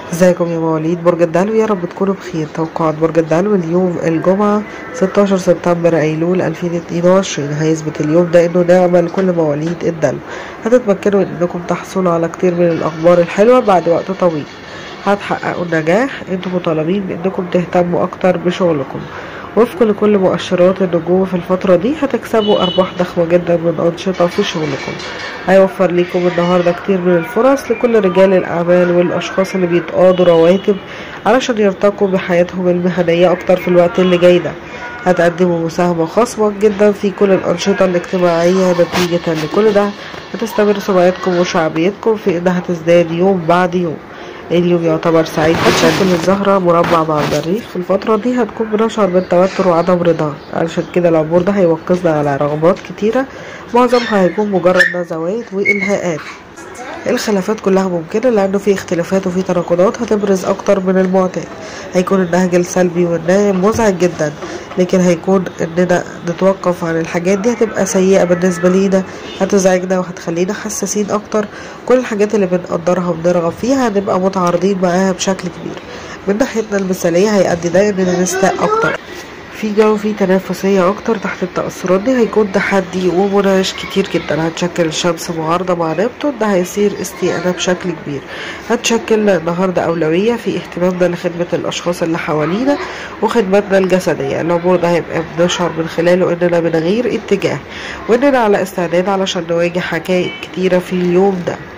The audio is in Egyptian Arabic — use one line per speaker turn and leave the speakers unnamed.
ازيكم يا مواليد برج الدلو يا رب تكونوا بخير توقعات برج الدلو اليوم الجمعة 16 سبتمبر أيلول 2022 هيثبت اليوم ده إنه نعمة لكل مواليد الدلو هتتمكنوا إنكم تحصلوا على كتير من الأخبار الحلوة بعد وقت طويل هتحققوا النجاح انتم مطالبين بإنكم تهتموا أكتر بشغلكم وفقا لكل مؤشرات النجوم في الفترة دي هتكسبوا أرباح ضخمة جدا من أنشطة في شغلكم هيوفر ليكم النهاردة كتير من الفرص لكل رجال الأعمال والأشخاص اللي بيتقاضوا رواتب علشان يرتقوا بحياتهم المهنية أكتر في الوقت اللي جاي ده هتقدموا مساهمة خاصة جدا في كل الأنشطة الاجتماعية نتيجة لكل ده هتستمر سمعتكم وشعبيتكم في إنها تزداد يوم بعد يوم اليوم يعتبر سعيد هتشكل الزهرة مربع مع المريخ في الفترة دي هتكون بنشعر بالتوتر وعدم رضا علشان كده العبور ده هيوقظنا على رغبات كتيرة معظمها هيكون مجرد نزوات وإلهاءات الخلافات كلها ممكنة لأنه في اختلافات وفي تناقضات هتبرز أكتر من المعتاد هيكون النهج السلبي والنايم مزعج جدا لكن هيكون إننا نتوقف عن الحاجات دي هتبقى سيئة بالنسبة لينا هتزعجنا وهتخلينا حساسين أكتر كل الحاجات اللي بنقدرها وبنرغب فيها هنبقى متعارضين معاها بشكل كبير من ناحيتنا المثالية هيأدي ده إننا نستاء أكتر في جو في تنافسية أكتر تحت التأثرات دي هيكون تحدي ومناقش كتير جدا هتشكل الشمس معارضة مع نبتون ده هيصير استيانة بشكل كبير هتشكل النهاردة أولوية في اهتمامنا لخدمة الأشخاص اللي حوالينا وخدمتنا الجسدية الأمور ده هيبقى بنشعر من خلاله إننا بنغير اتجاه وإننا على استعداد علشان نواجه حكاية كتيرة في اليوم ده